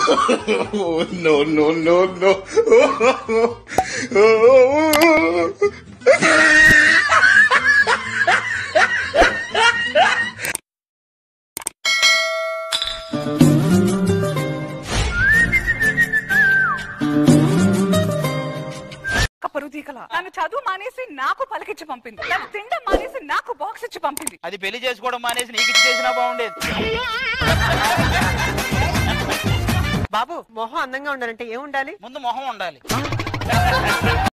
no, no, no, no. ఒక్క పరువు తీకల నన్ను చదువు మానేసి నాకు పలకిచ్చి పంపింది నన్ను తిండం మానేసి నాకు బాక్స్ ఇచ్చి పంపింది అది పెళ్లి చేసుకోవడం మానేసి నీకు ఇచ్చి చేసినా బాగుండేది బాబు మొహం అందంగా ఉండాలంటే ఏం ఉండాలి ముందు మొహం ఉండాలి